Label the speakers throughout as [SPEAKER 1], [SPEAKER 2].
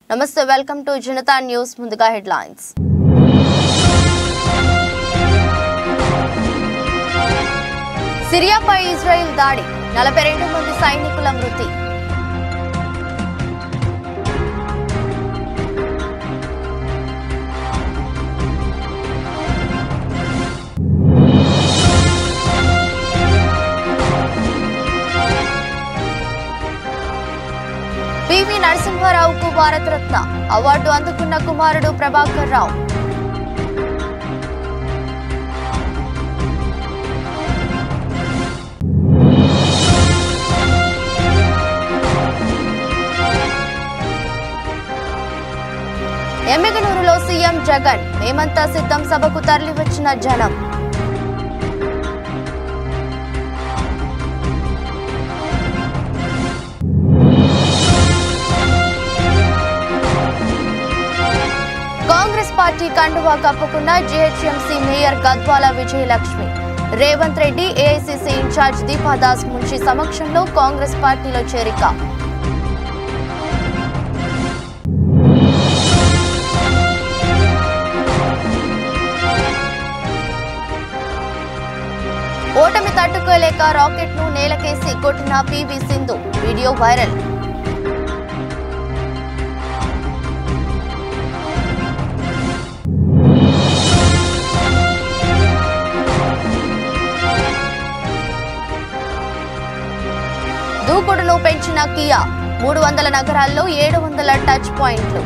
[SPEAKER 1] నమస్తే welcome to Janata news ముందుగా headlines సిరియాపై ఇజ్రాయెల్ దాడి నలభై రెండు మంది సైనికుల మృతి పివి నరసింహారావుకు భారతరత్న అవార్డు అందుకున్న కుమారుడు ప్రభాకర్ రావు ఎమ్మిగనూరులో సీఎం జగన్ మేమంతా సిద్ధం సభకు తరలివచ్చిన జనం కాంగ్రెస్ పార్టీ కండువా కప్పుకున్న GHMC mayor Gadwal Vijayalakshmi Revanth Reddy AICC incharge Deepa Das Munshi సమక్షంలో కాంగ్రెస్ పార్టీలో చేరిక ఓటమి తట్టుకోలేక రాకెట్ ను నేలకేసి కొట్టిన పివి సింధు వీడియో వైరల్ దూకుడును పెంచిన కియా మూడు వందల నగరాల్లో ఏడు వందల టచ్ పాయింట్లు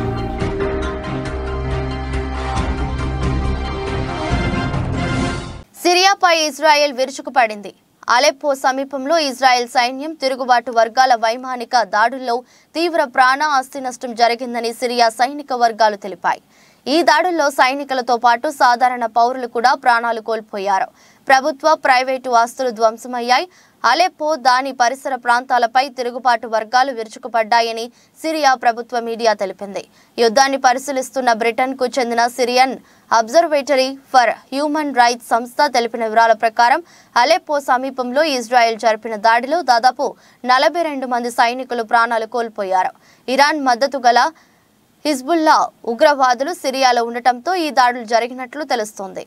[SPEAKER 1] సిరియాపై ఇజ్రాయెల్ విరుచుకుపడింది అలెప్పో సమీపంలో ఇజ్రాయెల్ సైన్యం తిరుగుబాటు వర్గాల వైమానిక దాడుల్లో తీవ్ర ప్రాణ ఆస్తి నష్టం జరిగిందని సిరియా సైనిక వర్గాలు తెలిపాయి ఈ దాడుల్లో సైనికులతో పాటు సాధారణ పౌరులు కూడా ప్రాణాలు కోల్పోయారు ప్రభుత్వ ప్రైవేటు ఆస్తులు ధ్వంసమయ్యాయి అలెప్పో దాని పరిసర ప్రాంతాలపై తిరుగుబాటు వర్గాలు విరుచుకుపడ్డాయని సిరియా ప్రభుత్వ మీడియా తెలిపింది యుద్ధాన్ని పరిశీలిస్తున్న బ్రిటన్ కు చెందిన Syrian observatory for human rights సంస్థ తెలిపిన వివరాల ప్రకారం అలెప్పో సమీపంలో ఇజ్రాయెల్ జరిపిన దాడిలో దాదాపు నలభై రెండు మంది సైనికులు ప్రాణాలు కోల్పోయారు ఇరాన్ మద్దతు గల హిజ్బుల్లా ఉగ్రవాదులు సిరియాలో ఉండటంతో ఈ దాడులు జరిగినట్లు తెలుస్తోంది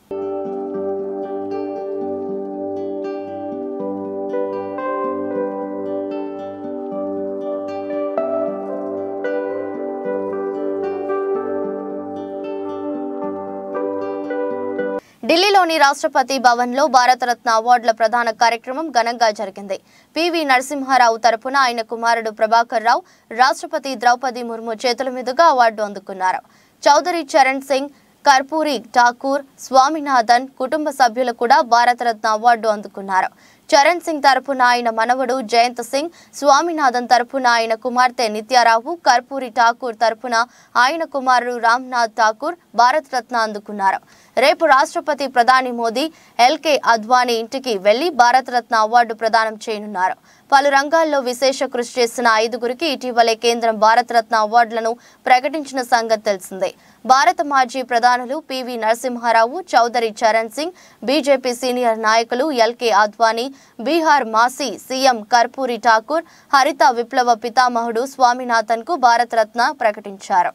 [SPEAKER 1] ఢిల్లీలోని రాష్ట్రపతి భవన్లో భారతరత్న అవార్డుల ప్రధాన కార్యక్రమం ఘనంగా జరిగింది పివి నరసింహారావు తరపున ఆయన కుమారుడు ప్రభాకర్ రావు రాష్ట్రపతి ద్రౌపది ముర్ము చేతుల మీదుగా అవార్డు అందుకున్నారు చౌదరి చరణ్ సింగ్ కర్పూరి ఠాకూర్ స్వామినాథన్ కుటుంబ సభ్యులు కూడా భారతరత్న అవార్డు అందుకున్నారు చరణ్ సింగ్ తరపున ఆయన మనవడు జయంత్ సింగ్ స్వామినాథన్ తరపున ఆయన కుమార్తె నిత్యారావు కర్పూరి ఠాకూర్ తరపున ఆయన కుమారుడు రామ్నాథ్ ఠాకూర్ భారతరత్న అందుకున్నారు రేపు రాష్ట్రపతి ప్రధాని మోదీ ఎల్కే అద్వానీ ఇంటికి వెళ్లి భారతరత్న అవార్డు ప్రదానం చేయనున్నారు పలు రంగాల్లో విశేష కృషి చేసిన ఐదుగురికి ఇటీవలే కేంద్రం భారతరత్న అవార్డులను ప్రకటించిన సంగతి తెలిసిందే భారత మాజీ ప్రధానులు PV Narasimha Rao Chaudhary Charan Singh BJP senior నాయకులు ఎల్కే అద్వానీ బీహార్ మాసీ సీఎం కర్పూరి ఠాకూర్ హరిత విప్లవ పితామహుడు స్వామినాథన్ కు భారతరత్న ప్రకటించారు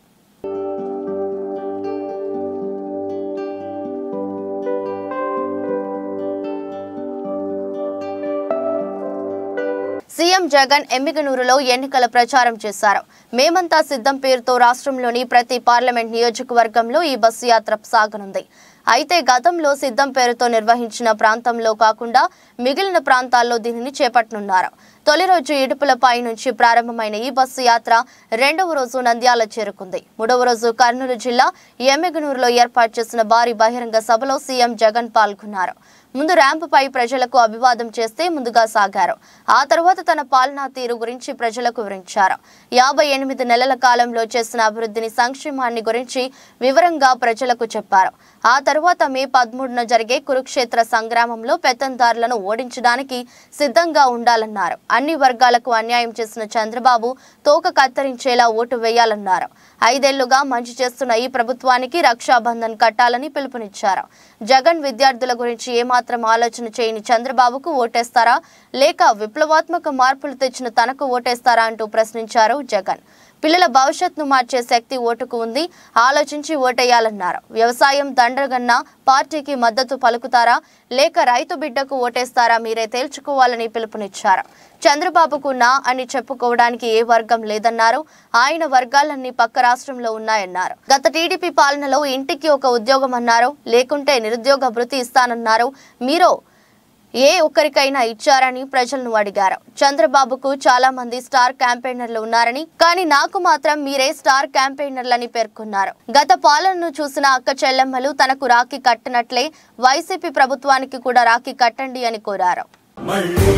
[SPEAKER 1] సీఎం జగన్ ఎమ్మిగనూరులో ఎన్నికల ప్రచారం చేశారు మేమంతా సిద్ధం పేరుతో రాష్ట్రంలోని ప్రతి పార్లమెంట్ నియోజకవర్గంలో ఈ బస్సు యాత్ర సాగనుంది అయితే గతంలో సిద్ధం పేరుతో నిర్వహించిన ప్రాంతంలో కాకుండా మిగిలిన ప్రాంతాల్లో దీనిని చేపట్టనున్నారు తొలి రోజు ఇడుపులపై నుంచి ప్రారంభమైన ఈ బస్సు యాత్ర రెండవ రోజు నంద్యాల చేరుకుంది మూడవ రోజు కర్నూలు జిల్లా ఎమ్మిగనూరులో ఏర్పాటు చేసిన భారీ బహిరంగ సభలో సీఎం జగన్ పాల్గొన్నారు ముందు ర్యాంపుపై ప్రజలకు అభివాదం చేస్తే ముందుగా సాగారు ఆ తర్వాత తన పాలనా తీరు గురించి ప్రజలకు వివరించారు యాభై ఎనిమిది నెలల కాలంలో చేసిన అభివృద్ధిని సంక్షేమాన్ని గురించి వివరంగా ప్రజలకు చెప్పారు ఆ తరువాత మే పదమూడున జరిగే కురుక్షేత్ర సంగ్రామంలో పెత్తందారులను ఓడించడానికి సిద్ధంగా ఉండాలన్నారు అన్ని వర్గాలకు అన్యాయం చేసిన చంద్రబాబు తోక కత్తిరించేలా ఓటు వేయాలన్నారు ఐదేళ్లుగా మంచి చేస్తున్న ఈ ప్రభుత్వానికి రక్షాబంధన్ కట్టాలని పిలుపునిచ్చారు జగన్ విద్యార్థుల గురించి ఏమాత్రం ఆలోచన చేయని చంద్రబాబుకు ఓటేస్తారా లేక విప్లవాత్మక మార్పులు తెచ్చిన తనకు ఓటేస్తారా అంటూ ప్రశ్నించారు జగన్ పిల్లల భవిష్యత్తును మార్చే శక్తి ఓటుకు ఉంది ఆలోచించి ఓటేయాలన్నారు వ్యవసాయం దండగన్న పార్టీకి మద్దతు పలుకుతారా లేక రైతు బిడ్డకు ఓటేస్తారా మీరే తేల్చుకోవాలని పిలుపునిచ్చారు చంద్రబాబుకు నా అని చెప్పుకోవడానికి ఏ వర్గం లేదన్నారు ఆయన వర్గాలన్నీ పక్క రాష్ట్రంలో ఉన్నాయన్నారు గత టీడీపీ పాలనలో ఇంటికి ఒక ఉద్యోగం అన్నారు లేకుంటే నిరుద్యోగ భృతి ఇస్తానన్నారు మీరు ఏ ఒక్కరికైనా ఇచ్చారని ప్రజలను అడిగారు చంద్రబాబుకు చాలా మంది స్టార్ క్యాంపెయినర్లు ఉన్నారని కానీ నాకు మాత్రం మీరే స్టార్ క్యాంపెయినర్లని పేర్కొన్నారు గత పాలనను చూసిన అక్క చెల్లెమ్మలు తనకు రాఖీ కట్టినట్లే వైసీపీ ప్రభుత్వానికి కూడా రాఖీ కట్టండి అని కోరారు
[SPEAKER 2] మళ్ళీ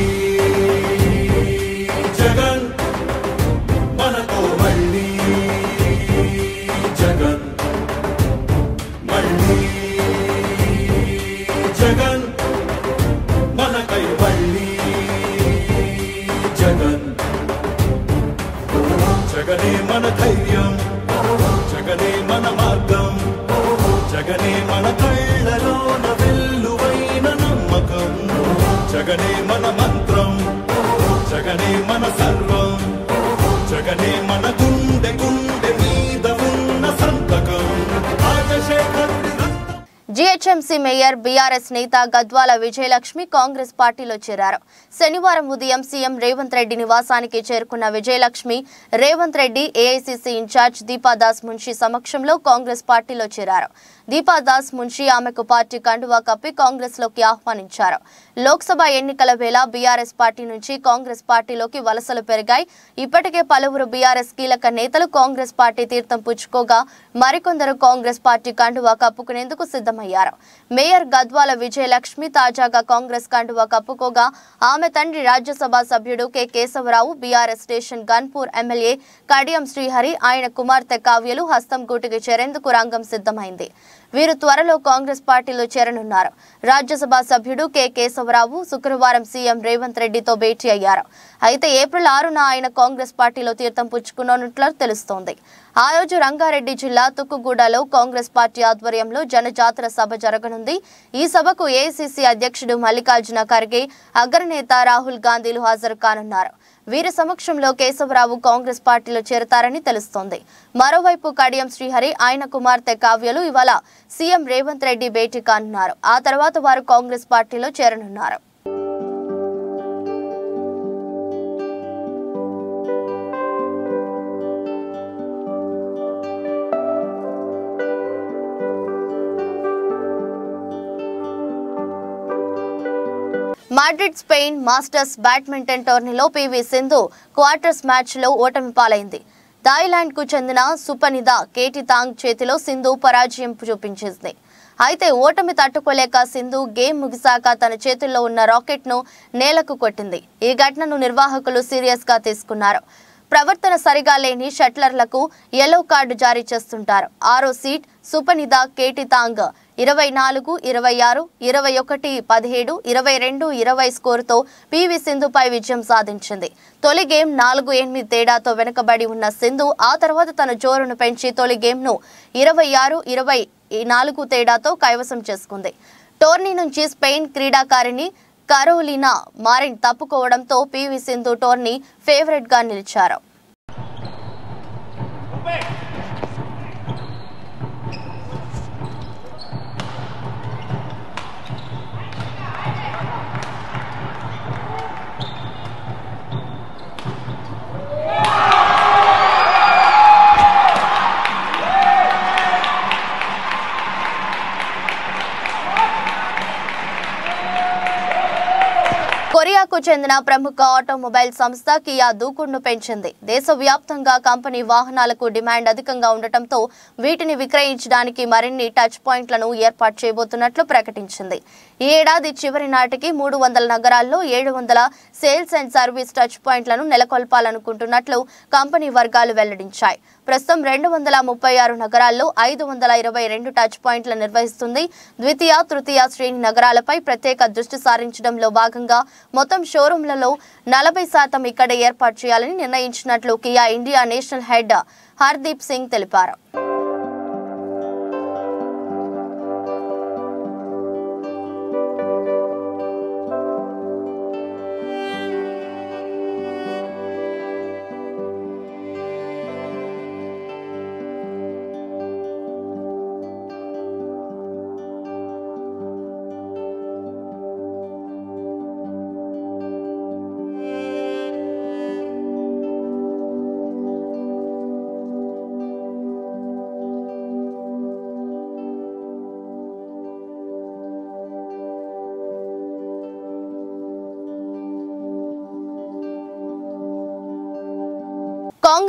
[SPEAKER 2] జగన్ మనతో మళ్ళీ జగన్ మళ్ళీ జగన్ మనకై మళ్ళీ జగన్ జగనే మన ధైర్యం జగనే మన మార్గం జగనే మన కళ్ళలోన వెల్లువైన నమ్మకం జగనే మన మంత్రం జగనే మన సర్వం జగనే మన గుండె గుండె మీద ఉన్న సంతకం రాజశేఖరుడి రక్తం
[SPEAKER 1] జీహెచ్ఎంసీ మేయర్ బీఆర్ఎస్ నేత గద్వాల విజయలక్ష్మి కాంగ్రెస్ పార్టీలో చేరారు శనివారం ఉదయం సీఎం రేవంత్ రెడ్డి నివాసానికి చేరుకున్న విజయలక్ష్మి రేవంత్ రెడ్డి ఏఐసీసీ ఇన్ఛార్జ్ దీపాదాస్ మున్షి సమక్షంలో కాంగ్రెస్ పార్టీలో చేరారు దీపాదాస్ మున్షి ఆమెకు పార్టీ కండువా కప్పి కాంగ్రెస్ లోకి ఆహ్వానించారు లోక్సభ ఎన్నికల వేళ బీఆర్ఎస్ పార్టీ నుంచి కాంగ్రెస్ పార్టీలోకి వలసలు పెరిగాయి ఇప్పటికే పలువురు బీఆర్ఎస్ కీలక నేతలు కాంగ్రెస్ పార్టీ తీర్థం పుచ్చుకోగా మరికొందరు కాంగ్రెస్ పార్టీ కండువా కప్పుకునేందుకు సిద్ధమయ్యారు మేయర్ గద్వాల విజయలక్ష్మి తాజాగా కాంగ్రెస్ కండువా కప్పుకోగా ఆమె తండ్రి రాజ్యసభ సభ్యుడు K Keshava Rao BRS station Ghanpur MLA Kadiyam Srihari ఆయన కుమార్తె కావ్యలు హస్తం గూటికి చేరేందుకు రంగం సిద్ధమైంది వీరు త్వరలో కాంగ్రెస్ పార్టీలో చేరనున్నారు రాజ్యసభ సభ్యుడు కె కేశవరావు శుక్రవారం సీఎం రేవంత్ రెడ్డితో భేటీ అయ్యారు అయితే ఏప్రిల్ ఆరున ఆయన కాంగ్రెస్ పార్టీలో తీర్థం పుచ్చుకున్నట్లు తెలుస్తోంది ఆ రోజు రంగారెడ్డి జిల్లా తుక్కుగూడలో కాంగ్రెస్ పార్టీ ఆధ్వర్యంలో జనజాతర సభ జరగనుంది ఈ సభకు ఏఐసీసీ అధ్యక్షుడు మల్లికార్జున ఖర్గే అగ్రనేత రాహుల్ గాంధీలు హాజరు కానున్నారు వీరి సమక్షంలో కేశవరావు కాంగ్రెస్ పార్టీలో చేరతారని తెలుస్తోంది మరోవైపు కడియం శ్రీహరి ఆయన కుమార్తె కావ్యలు ఇవాళ సీఎం రేవంత్ రెడ్డి భేటీ కానున్నారు ఆ తర్వాత వారు కాంగ్రెస్ పార్టీలో చేరనున్నారు మాడ్రిడ్ స్పెయిన్ మాస్టర్స్ బ్యాడ్మింటన్ టోర్నీలో పీవీ సింధు క్వార్టర్స్ మ్యాచ్లో ఓటమి పాలైంది థాయిలాండ్ కు చెందిన సుపనిద కేటి తాంగ్ చేతిలో సింధు పరాజయం చూపించింది అయితే ఓటమి తట్టుకోలేక సింధు గేమ్ ముగిశాక తన చేతుల్లో ఉన్న రాకెట్ ను నేలకు కొట్టింది ఈ ఘటనను నిర్వాహకులు సీరియస్ గా తీసుకున్నారు ప్రవర్తన సరిగా లేని షట్లర్లకు ఎల్లో కార్డు జారీ చేస్తుంటారు ఆరో సీట్ సుపనిద కేటితాంగ్ ఇరవై నాలుగు ఇరవై ఆరు ఇరవై ఒకటి పదిహేడు ఇరవై రెండు ఇరవై స్కోరుతో పివి సింధుపై విజయం సాధించింది తొలి గేమ్ నాలుగు ఎనిమిది తేడాతో వెనుకబడి ఉన్న సింధు ఆ తర్వాత తన జోరును పెంచి తొలి గేమ్ను ఇరవై ఆరు ఇరవై నాలుగు తేడాతో కైవసం చేసుకుంది టోర్నీ నుంచి స్పెయిన్ క్రీడాకారిణి కరోలినా మారిన్ తప్పుకోవడంతో పివి సింధు టోర్నీ ఫేవరెట్ గా నిలిచారు కొరియాకు చెందిన ప్రముఖ ఆటోమొబైల్ సంస్థ కియా దూకుడును పెంచింది దేశవ్యాప్తంగా కంపెనీ వాహనాలకు డిమాండ్ అధికంగా ఉండటంతో వీటిని విక్రయించడానికి మరిన్ని టచ్ పాయింట్లను ఏర్పాటు చేయబోతున్నట్లు ప్రకటించింది ఈ ఏడాది చివరి నాటికి మూడు వందల నగరాల్లో ఏడు వందల సేల్స్ అండ్ సర్వీస్ టచ్ పాయింట్లను నెలకొల్పాలనుకుంటున్నట్లు కంపెనీ వర్గాలు వెల్లడించాయి ప్రస్తుతం రెండు వందల ముప్పై ఆరు నగరాల్లో ఐదు వందల ఇరవై రెండు టచ్ పాయింట్లు నిర్వహిస్తుంది ద్వితీయ తృతీయ శ్రేణి నగరాలపై ప్రత్యేక దృష్టి సారించడంలో భాగంగా మొత్తం షోరూంలలో నలభై శాతం ఇక్కడ ఏర్పాటు చేయాలని నిర్ణయించినట్లు Kia India national head Hardeep Singh తెలిపారు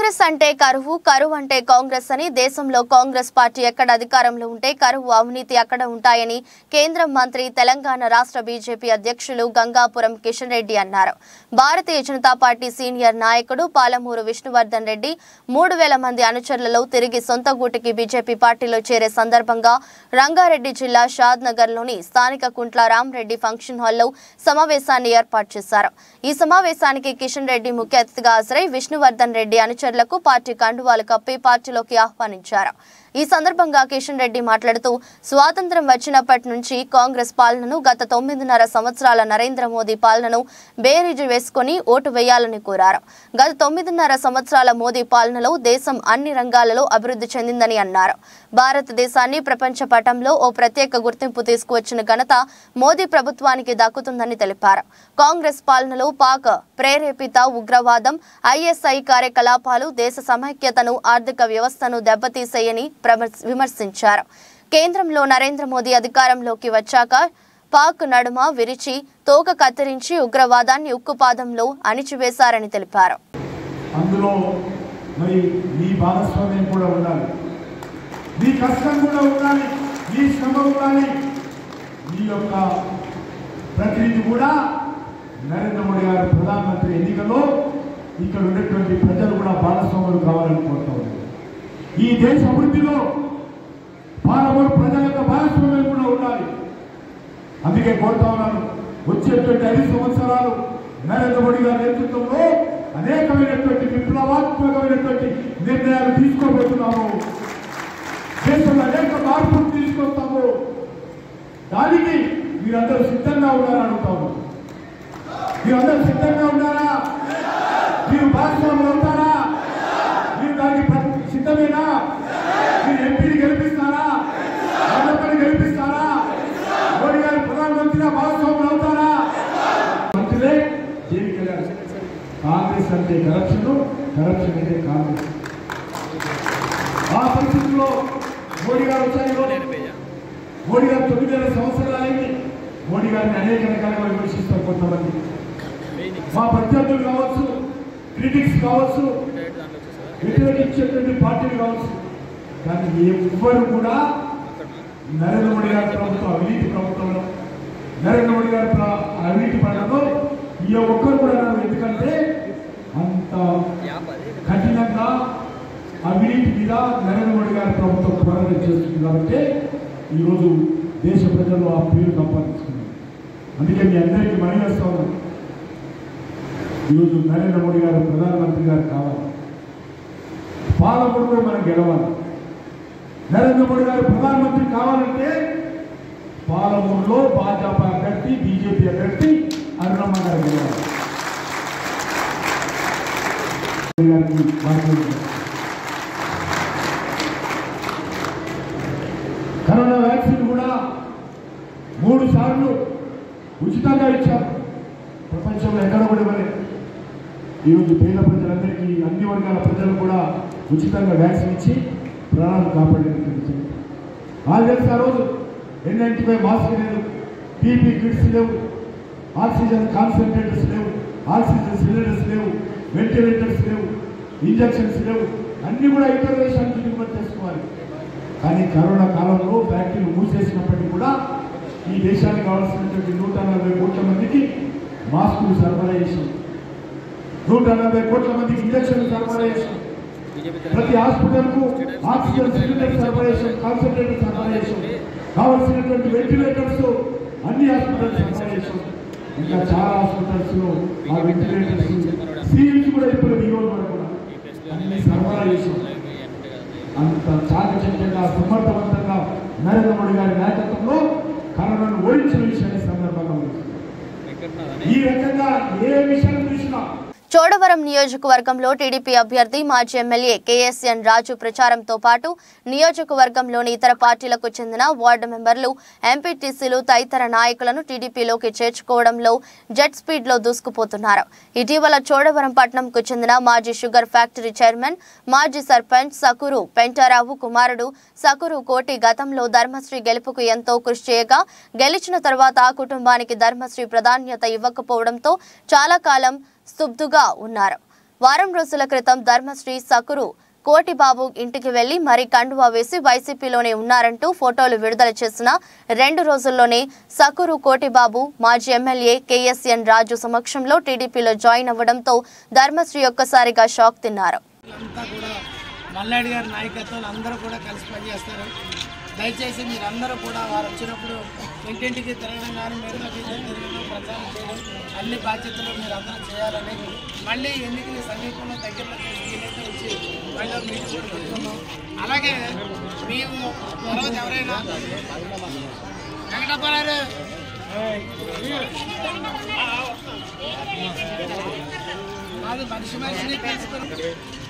[SPEAKER 1] కాంగ్రెస్ అంటే కరువు కరువు అంటే కాంగ్రెస్ అని దేశంలో కాంగ్రెస్ పార్టీ ఎక్కడ అధికారంలో ఉంటే కరువు అవినీతి అక్కడ ఉంటాయని కేంద్ర మంత్రి తెలంగాణ రాష్ట్ర బీజేపీ అధ్యక్షులు గంగాపురం కిషన్ రెడ్డి అన్నారు భారతీయ జనతా పార్టీ సీనియర్ నాయకుడు పాలమూరు విష్ణువర్ధన్ రెడ్డి మూడు వేల మంది అనుచరులలో తిరిగి సొంత గూటికి బీజేపీ పార్టీలో చేరే సందర్భంగా రంగారెడ్డి జిల్లా షాద్ నగర్లోని స్థానిక కుంట్ల రామరెడ్డి ఫంక్షన్ హాల్లో సమావేశాన్ని ఏర్పాటు చేశారు ఈ సమావేశానికి కిషన్ రెడ్డి ముఖ్య అతిథిగా హాజరై విష్ణువర్ధన్ రెడ్డి అనుచరులకు పార్టీ కండువాలు కప్పి పార్టీలోకి ఆహ్వానించారు ఈ సందర్భంగా కిషన్ రెడ్డి మాట్లాడుతూ స్వాతంత్రం వచ్చినప్పటి నుంచి కాంగ్రెస్ పాలనను గత తొమ్మిదిన్నర సంవత్సరాల నరేంద్ర మోదీ పాలనను బేరీజు వేసుకొని ఓటు వేయాలని కోరారు గత తొమ్మిదిన్నర సంవత్సరాల మోదీ పాలనలో దేశం అన్ని రంగాలలో అభివృద్ధి చెందిందని అన్నారు భారతదేశాన్ని ప్రపంచ పటంలో ఓ ప్రత్యేక గుర్తింపు తీసుకువచ్చిన ఘనత మోదీ ప్రభుత్వానికి దక్కుతుందని తెలిపారు కాంగ్రెస్ పాలనలో పాక్ ప్రేరేపిత ఉగ్రవాదం ఐఎస్ఐ కార్యకలాపాలు దేశ సమైక్యతను ఆర్థిక వ్యవస్థను దెబ్బతీసేయని ప్రమర్- విమర్శించారు కేంద్రంలో నరేంద్ర మోదీ అధికారంలోకి వచ్చాక పాక్ నడుమ విరిచి తోక కత్తిరించి ఉగ్రవాదాన్ని ఉక్కుపాదంలో అణిచివేశారని తెలిపారు
[SPEAKER 3] అందులో మరి మీ భాగస్వామ్యం కూడా ఉండాలి మీ కష్టం కూడా ఉండాలి మీ శ్రమ ఉండాలి మీ యొక్క ప్రతినిధి కూడా నరేంద్ర మోడీ గారు ప్రధానమంత్రి ఎన్నికల్లో ఇక్కడ ఉన్నటువంటి ప్రజలు కూడా భాగస్వాములు కావాలని కోరుతా ఉన్నారు ఈ దేశ అభివృద్ధిలో పాలమూరు ప్రజల యొక్క భాగస్వామ్యం కూడా ఉండాలి అందుకే కోరుతా ఉన్నాను వచ్చేటువంటి ఐదు సంవత్సరాలు నరేంద్ర మోడీ గారి నేతృత్వంలో అనేకమైనటువంటి విప్లవాత్మకమైనటువంటి నిర్ణయాలు తీసుకోబోతున్నాము దేశంలో అనేక మార్పులు తీసుకొస్తాము దానికి మీరందరూ సిద్ధంగా ఉన్నారని అడుగుతాము మీరందరూ సిద్ధంగా ఉన్నారా మీరు భాగస్వాములు అవుతారా మీరు దానికి ప్ర- సిద్ధమేనా మీరు ఎంపీని గెలిపిస్తారా మండపని గెలిపిస్తారా మోడీ గారు ప్రధానమంత్రిగా భాగస్వాములు అవుతారా మంత్రులే జైలుకి వెళ్ళారు కాంగ్రెస్ అంటే కరప్షన్ కరప్షన్ అంటే కాంగ్రెస్ ఆ పరిస్థితుల్లో మోడీ గారు వచ్చారు మోడీ గారు తొమ్మిదిన్నర సంవత్సరాలైంది మోడీ గారిని అనేక రకాలుగా విమర్శిస్తారు కొంతమంది మా ప్రత్యర్థులు కావచ్చు క్రిటిక్స్ కావచ్చు వ్యతిరేకించేటువంటి పార్టీలు కావచ్చు కానీ ఎవ్వరు కూడా నరేంద్ర మోడీ గారి ప్రభుత్వం అవినీతి ప్రభుత్వంలో నరేంద్ర మోడీ గారి ప్ర- అవినీతి పడడంలో ఈ ఒక్కరు కూడా అన్నారు. ఎందుకంటే అంత కఠినంగా అవినీతి మీద నరేంద్ర మోడీ గారి ప్రభుత్వం పోరాటం చేస్తుంది కాబట్టి ఈరోజు దేశ ప్రజలు ఆ పేరు సంపాదించుకున్నారు అందుకే మీ అందరికీ మనవి చేస్తా ఉన్నాను ఈరోజు నరేంద్ర మోడీ గారు ప్రధానమంత్రి గారు కావాలి పాలకుడులో మనం గెలవాలి నరేంద్ర మోడీ గారు ప్రధానమంత్రి కావాలంటే పాలమూరులో భాజపా అభ్యర్థి బీజేపీ అభ్యర్థి అరుణమ్మ గారు గెలవాలి మోడీ గారికి మాట్లాడుతున్నారు. కరోనా వ్యాక్సిన్ కూడా మూడు సార్లు ఉచితంగా ఇచ్చారు ప్రపంచంలో ఎక్కడ కూడా ఇవ్వలేదు ఈరోజు పేద ప్రజలందరికీ అన్ని వర్గాల ప్రజలు కూడా ఉచితంగా వ్యాక్సిన్ ఇచ్చి ప్రాణాలు కాపాడేది వాళ్ళు తెలుసు ఆ రోజు ఎన్ నైంటీ ఫైవ్ మాస్క్ లేదు పీపీ కిట్స్ లేవు ఆక్సిజన్ కాన్సన్ట్రేటర్స్ లేవు ఆక్సిజన్ సిలిండర్స్ లేవు వెంటిలేటర్స్ లేవు ఇంజక్షన్స్ లేవు అన్ని కూడా ఇతర దేశానికి దిగుమతి చేసుకోవాలి కానీ కరోనా కాలంలో ఫ్యాక్టరీలు మూసేసినప్పటికీ కూడా ఈ దేశానికి కావాల్సినటువంటి నూట నలభై కోట్ల మందికి మాస్కులు సరఫరా చేసాం నూట నలభై కోట్ల మందికి ఇంజక్షన్లు సరఫరా చేసాం ప్రతి హాస్పిటల్ కు ఆక్సిజన్ సిలిండర్ సరఫరా చేసాం కాన్సన్ట్రేటర్ సరఫరా చేసాం కావాల్సినటువంటి వెంటిలేటర్స్ అన్ని హాస్పిటల్స్ సరఫరా చేసాం ఇంకా చాలా హాస్పిటల్స్ లో ఆ వెంటిలేటర్స్ సీల్స్ కూడా ఇప్పుడు ఈ రోజు వరకు కూడా అన్ని సరఫరా చేసాం అంత చాకచక్యంగా సమర్థవంతంగా నరేంద్ర మోడీ గారి నాయకత్వంలో కరోనాను ఓడించిన విషయాన్ని ఈ సందర్భంగా ఉంది. ఈ రకంగా ఏ విషయం చూసినా
[SPEAKER 1] చోడవరం నియోజకవర్గంలో టీడీపీ అభ్యర్థి మాజీ ఎమ్మెల్యే కేఎస్ఎన్ రాజు ప్రచారంతో పాటు నియోజకవర్గంలోని ఇతర పార్టీలకు చెందిన వార్డు మెంబర్లు ఎంపీటీసీలు తదితర నాయకులను టీడీపీలోకి చేర్చుకోవడంలో జెట్ స్పీడ్ లో దూసుకుపోతున్నారు ఇటీవల చోడవరం పట్టణంకు చెందిన మాజీ షుగర్ ఫ్యాక్టరీ చైర్మన్ మాజీ సర్పంచ్ సకురు పెంటారావు కుమారుడు సకురు కోటి గతంలో ధర్మశ్రీ గెలుపుకు ఎంతో కృషి చేయగా గెలిచిన తర్వాత ఆ కుటుంబానికి ధర్మశ్రీ ప్రాధాన్యత ఇవ్వకపోవడంతో చాలా కాలం స్తబ్దుగా ఉన్నారు వారం రోజుల క్రితం ధర్మశ్రీ సకురు కోటిబాబు ఇంటికి వెళ్లి మరి కండువా వేసి వైసీపీలోనే ఉన్నారంటూ ఫోటోలు విడుదల చేసిన రెండు రోజుల్లోనే సకురు కోటిబాబు మాజీ ఎమ్మెల్యే కేఎస్ఎన్ రాజు సమక్షంలో టీడీపీలో జాయిన్ అవ్వడంతో ధర్మశ్రీ ఒక్కసారిగా షాక్ తిన్నారు
[SPEAKER 4] అంతా కూడా మల్లాడి గారి నాయకత్వంలో అందరూ కూడా కలిసి పనిచేస్తారు దయచేసి మీరందరూ కూడా వారు వచ్చినప్పుడు ఇంటింటికి తిరగడం కానీ మిగతా బీజేపీ తిరగడం ప్రచారం చేయడం అన్ని బాధ్యతలు మీరు అందరూ చేయాలని మళ్ళీ ఎన్నికల సమీపంలో దగ్గరలో వీలైతే వచ్చి మళ్ళీ మీటింగ్ కూడా పెట్టుకున్నాం అలాగే మేము తర్వాత ఎవరైనా వెంకటప్పారారు కాదు మనిషి మనిషిని తెలుసుకుని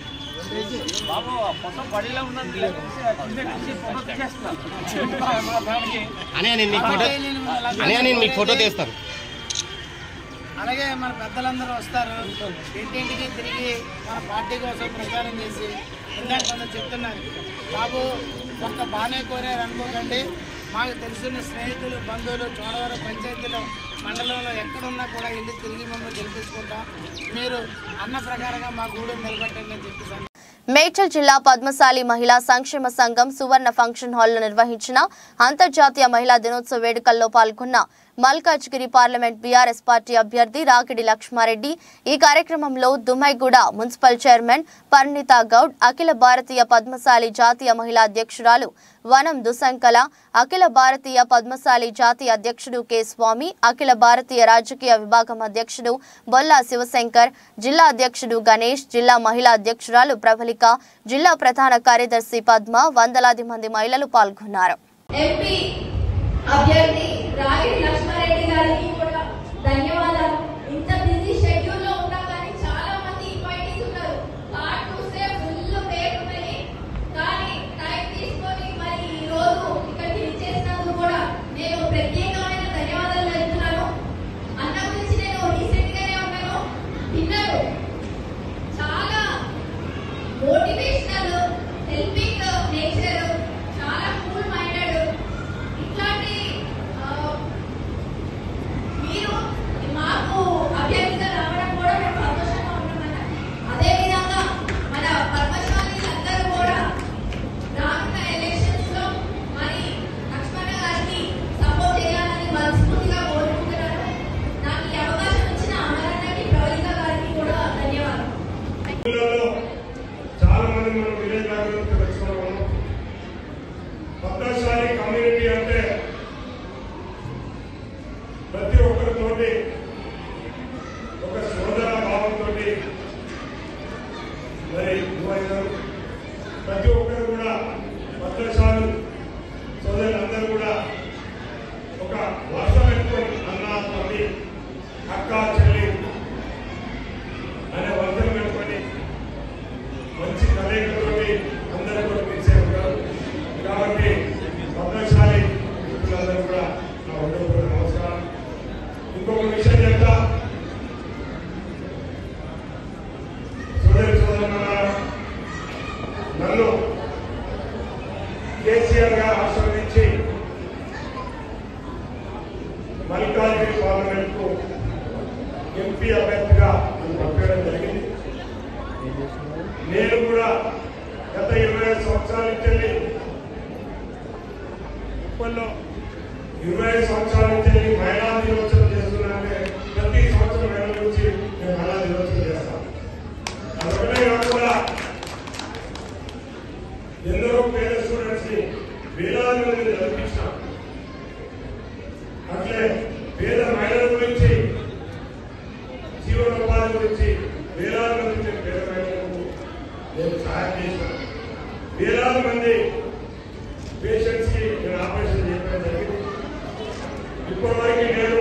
[SPEAKER 5] అనే నేను మీకు ఫోటో అనే నేను మీకు ఫోటో తీస్తాను
[SPEAKER 4] అలాగే మన పెద్దలందరూ వస్తారు ఇంటింటికి తిరిగి మన పార్టీ కోసం ప్రచారం చేసి ఇందాక కొంత చెప్తున్నారు బాబు ఒక్క బాగానే కోరారు అనుకోకండి మాకు తెలిసిన స్నేహితులు బంధువులు చోడవరం పంచాయతీలో మండలంలో ఎక్కడున్నా కూడా ఇల్లు తిరిగి మమ్మల్ని గెలిపించుకుంటాం మీరు అన్న ప్రకారంగా మా గూడు నిలబెట్టండి అని చెప్పి
[SPEAKER 1] మేడ్చల్ జిల్లా పద్మశాలి మహిళా సంక్షేమ సంఘం సువర్ణ ఫంక్షన్ హాల్లో నిర్వహించిన అంతర్జాతీయ మహిళా దినోత్సవ వేడుకల్లో పాల్గొన్న మల్కాజ్గిరి పార్లమెంట్ బీఆర్ఎస్ పార్టీ అభ్యర్థి రాకిడి లక్ష్మారెడ్డి ఈ కార్యక్రమంలో దుమ్మైగూడ మున్సిపల్ చైర్మన్ పరిణిత గౌడ్ అఖిల భారతీయ పద్మశాలి జాతీయ మహిళా అధ్యక్షురాలు వనం దుసంకల అఖిల భారతీయ పద్మశాలి జాతీయ అధ్యక్షుడు కె స్వామి అఖిల భారతీయ రాజకీయ విభాగం అధ్యక్షుడు బొల్లా శివశంకర్ జిల్లా అధ్యక్షుడు గణేష్ జిల్లా మహిళా అధ్యక్షురాలు ప్రబలిక జిల్లా ప్రధాన కార్యదర్శి పద్మ వందలాది మంది మహిళలు పాల్గొన్నారు
[SPEAKER 6] ఎంపీ అభ్యర్థి రాగిడి లక్ష్మారెడ్డి గారికి కూడా ధన్యవాదాలు ఇంత బిజీ షెడ్యూల్ లో ఉన్నా కానీ చాలా మంది ఇన్వైటీస్ ఉన్నారు కార్డ్ చూస్తే ఫుల్ పేరు ఉన్నాయి కానీ టైం తీసుకొని మరి ఈ రోజు ఇక్కడికి విచ్చేసినందుకు కూడా నేను ప్రత్యేకమైన ధన్యవాదాలు తెలుపుతున్నాను అన్న గురించి నేను రీసెంట్ గానే ఉన్నాను విన్నారు చాలా మోటివేషనల్ హెల్పింగ్ నేచర్ చాలా కూల్ మైండెడ్ ఇట్లాంటి ఆ, మీరు మాకు అభ్యర్థిగా రావడం కూడా మేము సంతోషంగా ఉన్నామన్న అదే విధంగా మన పద్మశాలీలందరూ కూడా రానున్న ఎలక్షన్స్ లో మరి లక్ష్మణ గారికి సపోర్ట్ చేయాలని మనస్ఫూర్తిగా కోరుకుంటున్నాను నాకు ఈ అవకాశం ఇచ్చిన అమరన్నకి ప్రవళిక గారికి కూడా ధన్యవాదాలు
[SPEAKER 3] జిల్లాలో చాలా మంది మనం విలేజ్ బ్యాక్గ్రౌండ్ తెలుసుకున్నాము పద్మశాలి కమ్యూనిటీ అంటే ప్రతి ఒక్కరితోటి ఒక సోదర భావంతో మరి యువకులు, ప్రతి ఒక్కరు కూడా పద్మశాలు సోదరులందరూ కూడా ఒక వర్షం పెట్టుకొని అన్న తమ్మి అక్క చెల్లి అనే వర్షం పెట్టుకొని మంచి కలయికతోటి అందరూ కూడా పిలిచే ఉంటారు కాబట్టి పద్మశాలి మిత్రులందరూ కూడా నా హృదయపూర్వక నమస్కారం ఇంకొక విషయం చెప్తా సోదరి సోదరులారా నన్ను కేసీఆర్ గారు ఆశీర్వదించి మల్కాజ్గిరి పార్లమెంట్ కు ఎంపీ అభ్యర్థిగా నన్ను పంపించడం జరిగింది నేను కూడా గత ఇరవై ఐదు సంవత్సరాల నుంచి వెళ్ళి ఉప్పల్లో ఇరవై ఐదు సంవత్సరాల నుంచి వెళ్ళి మహిళా దినోత్సవం చేస్తున్నానంటే ప్రతి సంవత్సరం నెల నుంచి నేను మహిళా దినోత్సవం చేస్తాను అదొకటే కాకుండా ఎందరో పేద స్టూడెంట్స్ ని వేలాది మందిని చదివించాను అట్లే పేద మహిళల గురించి జీవనోపాధి గురించి వేలాది మంది నేను పేద మహిళలకు నేను సహాయం చేశాను వేలాది మంది పేషెంట్స్ కి నేను ఆపరేషన్ చేయడం జరిగింది ఇప్పటివరకు నేను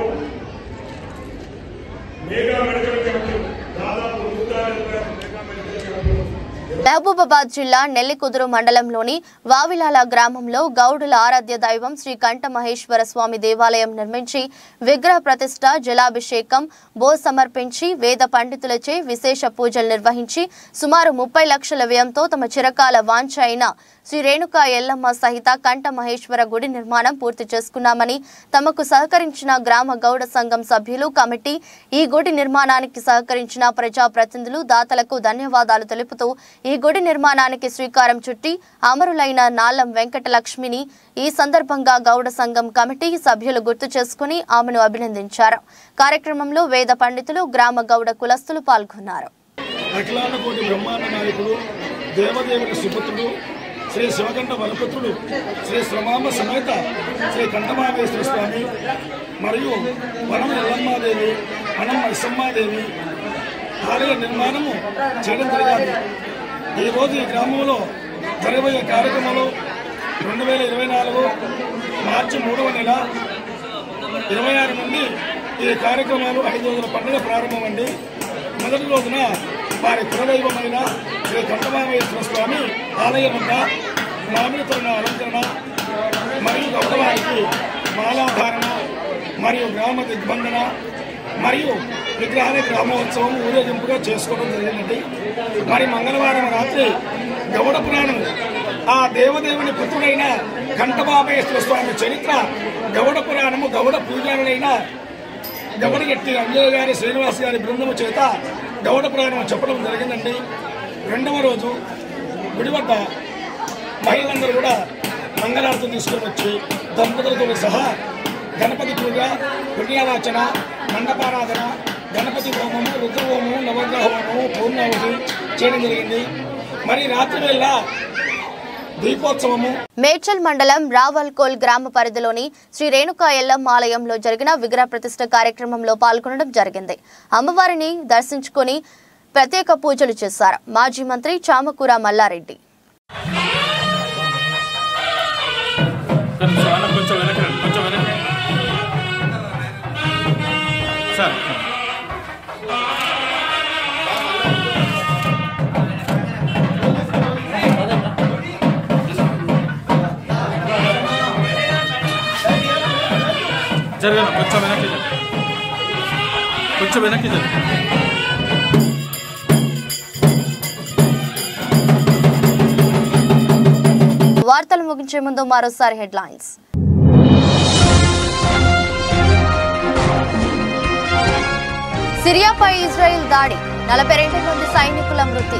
[SPEAKER 3] మెగా మెడికల్ క్యాంప్ దాదాపు నూట డెబ్బై మెగా మెడికల్ క్యాంప్
[SPEAKER 1] మహబూబాబాద్ జిల్లా నెల్లికుదురు మండలంలోని వావిలాల గ్రామంలో గౌడుల ఆరాధ్య దైవం శ్రీ కంఠ మహేశ్వర స్వామి దేవాలయం నిర్మించి విగ్రహ ప్రతిష్ట జలాభిషేకం బో సమర్పించి వేద పండితులచే విశేష పూజలు నిర్వహించి సుమారు ముప్పై లక్షల వ్యయంతో తమ చిరకాల వాంఛ అయిన శ్రీ రేణుకా ఎల్లమ్మ సహిత కంఠ మహేశ్వర గుడి నిర్మాణం పూర్తి చేసుకున్నామని తమకు సహకరించిన గ్రామ గౌడ సంఘం సభ్యులు కమిటీ ఈ గుడి నిర్మాణానికి సహకరించిన ప్రజాప్రతినిధులు దాతలకు ధన్యవాదాలు తెలుపుతూ ఈ గుడి నిర్మాణానికి శ్రీకారం చుట్టి అమరులైన నాలం వెంకటలక్ష్మిని ఈ సందర్భంగా గౌడ సంఘం కమిటీ సభ్యులు గుర్తు చేసుకుని ఆమెను అభినందించారు కార్యక్రమంలో వేద పండితులు గ్రామ గౌడ కులస్తులు పాల్గొన్నారు
[SPEAKER 3] అఖిలాండ కోటి బ్రహ్మాండ నాయకుడు దేవదేవుని సుపుత్రుడు శ్రీ శివకంఠ బలపుత్రుడు శ్రీ శ్రమాంబ సమేత శ్రీ కంఠమావేశ్వర స్వామి మరియు వనం ఎల్లమ్మాదేవి వనం మైసమ్మాదేవి ఆలయ నిర్మాణము చేయడం జరిగింది ఈరోజు ఈ గ్రామంలో జరగబోయే కార్యక్రమాలు రెండు వేల ఇరవై నాలుగు మార్చి మూడవ నెల ఇరవై ఆరు నుండి ఈ కార్యక్రమాలు ఐదు రోజుల పండుగ ప్రారంభమండి మొదటి రోజున వారి కులదైవమైన శ్రీ కంఠమామేశ్వర స్వామి ఆలయం వద్ద మామిడి తోరణ అలంకరణ మరియు గౌరవానికి మాలాధారణ మరియు గ్రామ దిగ్బంధన మరియు విగ్రహాల గ్రామోత్సవం ఊరేగింపుగా చేసుకోవడం జరిగిందండి మరి మంగళవారం రాత్రి గౌడ పురాణం ఆ దేవదేవుని పుత్రుడైన కంఠమామేశ్వర స్వామి చరిత్ర గౌడ పురాణము గౌడ పూజారులైన గౌడగట్టి అంజయ్య గారి శ్రీనివాస్ గారి బృందము చేత గౌడ పురాణం చెప్పడం జరిగిందండి రెండవ రోజు గుడి వద్ద మహిళలందరూ కూడా మంగళారతులు తీసుకొని వచ్చి దంపతులతో సహా గణపతి పూజ పుణ్యవాచన మండపారాధన గణపతి హోమము రుద్రహోమము నవగ్రహ హోమము పూర్ణావతి చేయడం జరిగింది మరి రాత్రి వేళ దీపోత్సవము
[SPEAKER 1] మేడ్చల్ మండలం రావల్కోల్ గ్రామ పరిధిలోని శ్రీ రేణుకా ఎల్లమ్మ ఆలయంలో జరిగిన విగ్రహ ప్రతిష్ఠ కార్యక్రమంలో పాల్గొనడం జరిగింది అమ్మవారిని దర్శించుకొని ప్రత్యేక పూజలు చేశారు మాజీ మంత్రి చామకూర మల్లారెడ్డి
[SPEAKER 7] కొంచెం అన్న కొంచెం వెనక్కి రండి కొంచెం వెనక్కి సార్ జరగను కొంచెం వెనక్కి జరగ కొంచెం వెనక్కి జరగ
[SPEAKER 1] వార్తలు ముగించే ముందు మరోసారి హెడ్లైన్స్ సిరియాపై ఇజ్రాయెల్ దాడి నలభై రెండు మంది సైనికుల మృతి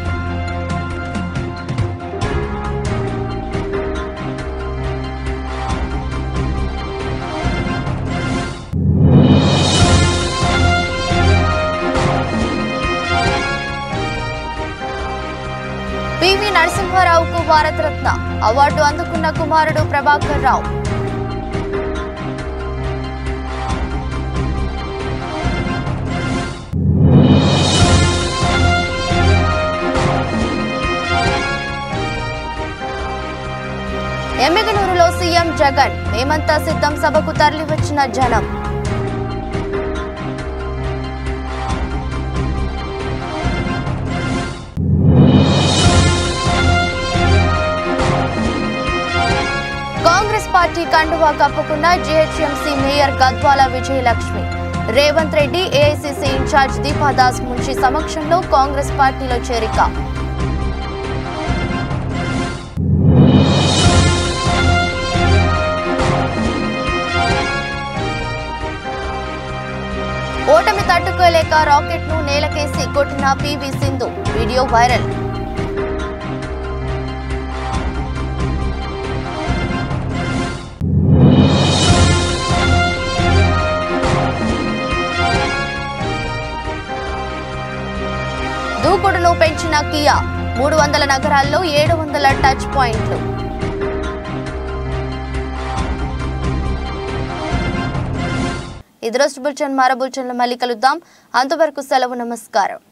[SPEAKER 1] పివి నరసింహారావుకు భారతరత్న అవార్డు అందుకున్న కుమారుడు ప్రభాకర్ రావు ఎమ్మిగనూరులో సీఎం జగన్ మేమంతా సిద్ధం సభకు తరలివచ్చిన జనం కాంగ్రెస్ పార్టీ కండువా కప్పుకున్న GHMC mayor Gadwal Vijayalakshmi Revanth Reddy AICC incharge Deepa Das Munshi సమక్షంలో కాంగ్రెస్ పార్టీలో చేరిక ఓటమి తట్టుకోలేక రాకెట్ ను నేలకేసి కొట్టిన పివి సింధు వీడియో వైరల్ దూకుడును పెంచిన కియా మూడు వందల నగరాల్లో ఏడు వందల టచ్ పాయింట్లు ఇది రోజు బుల్చన్ మరో బుల్చన్లో మళ్ళీ కలుద్దాం అంతవరకు సెలవు నమస్కారం